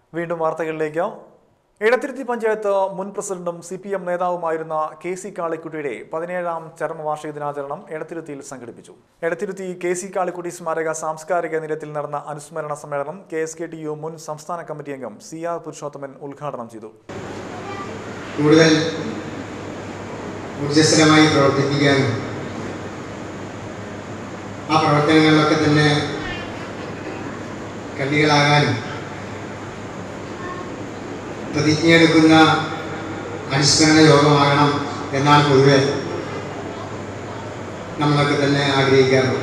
വീണ്ടും വാർത്തകളിലേക്ക് എടത്തിരുത്തി പഞ്ചായത്ത് മുൻ പ്രസിഡന്റും സി പി എം നേതാവുമായിരുന്ന കെ സി കാളിക്കുട്ടിയുടെ പതിനേഴാം ചരമവാർഷിക ദിനാചരണം എടത്തിരുത്തിയിൽ സംഘടിപ്പിച്ചു എടത്തിരുത്തി കെ സി കാളിക്കുട്ടി സ്മാരക സാംസ്കാരിക നിലയത്തിൽ നടന്ന അനുസ്മരണ സമ്മേളനം K S K T U മുൻ സംസ്ഥാന കമ്മിറ്റി അംഗം സി ആർ പുരുഷോത്തമൻ ഉദ്ഘാടനം ചെയ്തു കൂടുതൽ ഊർജസ്വലമായി പ്രവർത്തിപ്പിക്കാനും ആ പ്രവർത്തനങ്ങളിലൊക്കെ തന്നെ കണ്ണികളാകാനും പ്രതിജ്ഞയെടുക്കുന്ന അനുസ്മരണ യോഗമാകണം എന്നാണ് പൊതുവെ നമ്മളൊക്കെ തന്നെ ആഗ്രഹിക്കാറുള്ളത്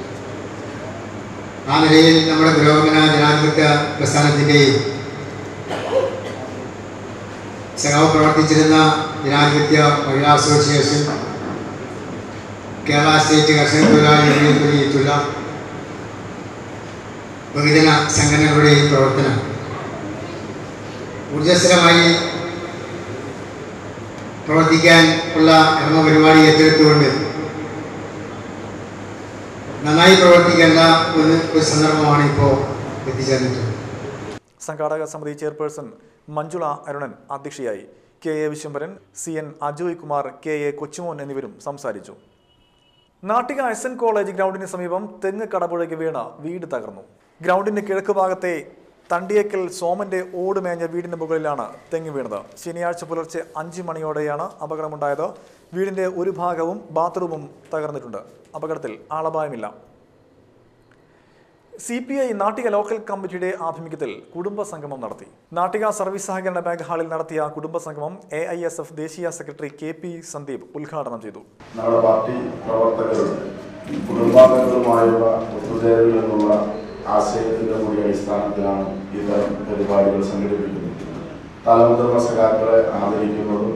ആ നിലയിൽ നമ്മുടെ പുരോഗമന ജനാധിപത്യ പ്രസ്ഥാനത്തിൻ്റെയും സഖാവ് പ്രവർത്തിച്ചിരുന്ന ജനാധിപത്യ മഹിളാ അസോസിയേഷൻ കേരള സ്റ്റേറ്റ് കർഷക തൊഴിലാളി യൂണിയൻ തുടങ്ങിയിട്ടുള്ള ബഹുജന സംഘടനകളുടെയും പ്രവർത്തനം ഊർജസ്വലമായി പ്രവർത്തിക്കാൻ ഉള്ള കർമ്മ പരിപാടി ഏറ്റെടുത്തുകൊണ്ട് നന്നായി പ്രവർത്തിക്കേണ്ട ഒരു ഒരു സന്ദർഭമാണ് ഇപ്പോൾ എത്തിച്ചേർന്നിട്ടുള്ളത് സംഘാടക സമിതി ചെയർപേഴ്സൺ മഞ്ജുള അരുണൻ അധ്യക്ഷയായി K A Viswambharan C N Ajoy Kumar K A Kochumon എന്നിവരും സംസാരിച്ചു നാട്ടിക എസ് എൻ കോളേജ് ഗ്രൗണ്ടിന് സമീപം തെങ്ങ് കടപുഴകി വീണ് വീട് തകർന്നു ഗ്രൗണ്ടിന്റെ കിഴക്ക് ഭാഗത്തെ തണ്ടിയേക്കൽ സോമന്റെ ഓട് മേഞ്ഞ വീടിന് മുകളിലാണ് തെങ്ങ് വീണത് ശനിയാഴ്ച പുലർച്ചെ അഞ്ച് മണിയോടെയാണ് അപകടമുണ്ടായത് വീടിന്റെ ഒരു ഭാഗവും ബാത്റൂമും തകർന്നിട്ടുണ്ട് അപകടത്തിൽ ആളപായമില്ല C P I Nattika local കമ്മിറ്റിയുടെ ആഭിമുഖ്യത്തിൽ കുടുംബ സംഗമം നടത്തി നാട്ടിക സർവീസ് സഹകരണ ബാങ്ക് ഹാളിൽ നടത്തിയ കുടുംബ സംഗമം എ ഐ എസ് എഫ് ദേശീയ സെക്രട്ടറി കെ പി സന്ദീപ് ഉദ്ഘാടനം ചെയ്തു നമ്മുടെ പാർട്ടി പ്രവർത്തകരും കുടുംബാംഗങ്ങളുമായുള്ള ഒത്തുചേരൽ എന്നുള്ള ആശയത്തിന്റെ കൂടി അടിസ്ഥാനത്തിലാണ് ഇത്തരം പരിപാടികൾ സംഘടിപ്പിക്കുന്നത് തലമുതിർന്ന സഖാക്കളെ ആദരിക്കുന്നതും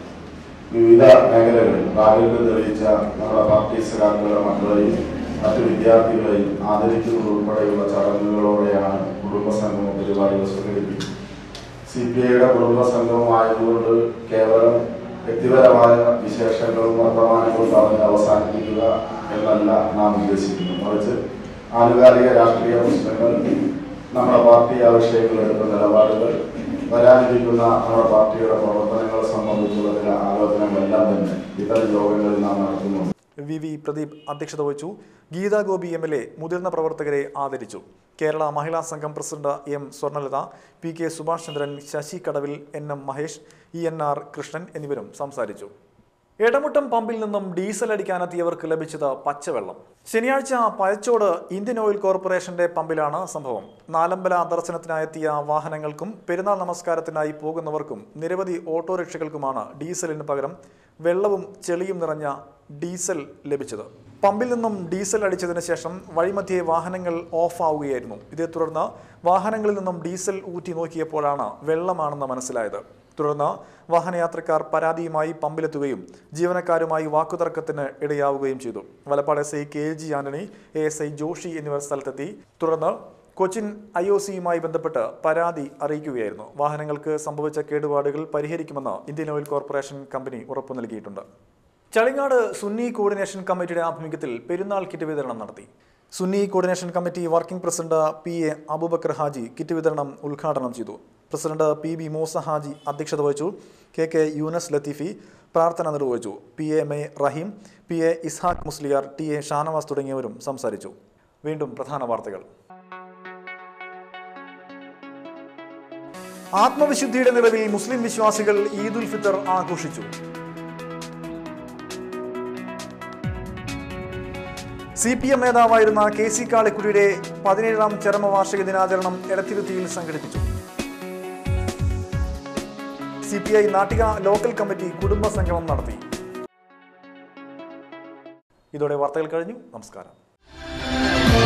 വിവിധ മേഖലകളിൽ പ്രാഗൽഭ്യം തെളിയിച്ച നമ്മുടെ പാർട്ടി സഖാക്കളുടെ മക്കളെയും മറ്റു വിദ്യാർത്ഥികളെയും ആദരിക്കുന്നത് ഉൾപ്പെടെയുള്ള ചടങ്ങുകളോടെയാണ് കുടുംബസംഗമ പരിപാടികൾ സംഘടിപ്പിക്കുന്നത് സി പി ഐയുടെ കുടുംബ സംഘമായതുകൊണ്ട് കേവലം വ്യക്തിപരമായ വിശേഷങ്ങളും വർത്തമാനങ്ങളും പറഞ്ഞ് അവസാനിപ്പിക്കുക എന്നല്ല നാം ഉദ്ദേശിക്കുന്നത് മറിച്ച് ആനുകാലിക രാഷ്ട്രീയ പ്രശ്നങ്ങൾ നമ്മുടെ പാർട്ടി ആവശ്യങ്ങൾ എടുത്ത നിലപാടുകൾ വരാനിരിക്കുന്ന നമ്മുടെ പാർട്ടിയുടെ പ്രവർത്തനങ്ങളെ സംബന്ധിച്ചുള്ള ചില ആലോചനകളെല്ലാം തന്നെ ഇത്തരം യോഗങ്ങളിൽ നാം നടത്തുന്നുണ്ട് വി വി പ്രദീപ് അധ്യക്ഷത വഹിച്ചു Geetha Gopi M L A മുതിർന്ന പ്രവർത്തകരെ ആദരിച്ചു Kerala Mahila Sangham president M Swarnalatha P K Subhash Chandran Sasi Kadavil N M Mahesh E N R Krishnan എന്നിവരും സംസാരിച്ചു എടമുട്ടം പമ്പിൽ നിന്നും ഡീസൽ അടിക്കാനെത്തിയവർക്ക് ലഭിച്ചത് പച്ചവെള്ളം ശനിയാഴ്ച പയച്ചോട് ഇന്ത്യൻ ഓയിൽ കോർപ്പറേഷന്റെ പമ്പിലാണ് സംഭവം നാലമ്പല ദർശനത്തിനായെത്തിയ വാഹനങ്ങൾക്കും പെരുന്നാൾ നമസ്കാരത്തിനായി പോകുന്നവർക്കും നിരവധി ഓട്ടോറിക്ഷകൾക്കുമാണ് ഡീസലിന് പകരം വെള്ളവും ചെളിയും നിറഞ്ഞ ഡീസൽ ലഭിച്ചത് പമ്പിൽ നിന്നും ഡീസൽ അടിച്ചതിന് ശേഷം വഴിമധ്യേ വാഹനങ്ങൾ ഓഫ് ആവുകയായിരുന്നു ഇതേ തുടർന്ന് വാഹനങ്ങളിൽ നിന്നും ഡീസൽ ഊറ്റി നോക്കിയപ്പോഴാണ് വെള്ളമാണെന്ന് മനസ്സിലായത് തുടർന്ന് വാഹനയാത്രക്കാർ പരാതിയുമായി പമ്പിലെത്തുകയും ജീവനക്കാരുമായി വാക്കുതർക്കത്തിന് ഇടയാവുകയും ചെയ്തു Valappad S I K G Antony A S I Joshy എന്നിവർ സ്ഥലത്തെത്തി തുടർന്ന് കൊച്ചിൻ ഐ ഒ സിയുമായി ബന്ധപ്പെട്ട് പരാതി അറിയിക്കുകയായിരുന്നു വാഹനങ്ങൾക്ക് സംഭവിച്ച കേടുപാടുകൾ പരിഹരിക്കുമെന്ന് ഇന്ത്യൻ ഓയിൽ കോർപ്പറേഷൻ കമ്പനി ഉറപ്പു നൽകിയിട്ടുണ്ട് ചളിങ്ങാട് സുന്നി കോർഡിനേഷൻ കമ്മിറ്റിയുടെ ആഭിമുഖ്യത്തിൽ പെരുന്നാൾ കിറ്റ് വിതരണം നടത്തി Sunni coordination committee working president P A Aboobacker Haji kit വിതരണം ഉദ്ഘാടനം ചെയ്തു president P B Moosa Haji അധ്യക്ഷത വഹിച്ചു കെ കെ യൂനസ് ലത്തീഫി പ്രാർത്ഥന നിർവഹിച്ചു P A A Raheem P A Ishaq Musliyar T A Shanavas തുടങ്ങിയവരും സംസാരിച്ചു വീണ്ടും പ്രധാന വാർത്തകൾ ആത്മവിശുദ്ധിയുടെ നിറവിൽ മുസ്ലിം വിശ്വാസികൾ ഈദുൽ ഫിത്തർ ആഘോഷിച്ചു സി പി എം നേതാവായിരുന്ന കെ സി കാളിക്കുടിയുടെ പതിനേഴാം ചരമവാർഷിക ദിനാചരണം എടത്തിരുത്തിയിൽ സംഘടിപ്പിച്ചു C P I Nattika local committee കുടുംബ സംഗമം നടത്തി ഇതോടെ വാർത്തകൾ കഴിഞ്ഞു നമസ്കാരം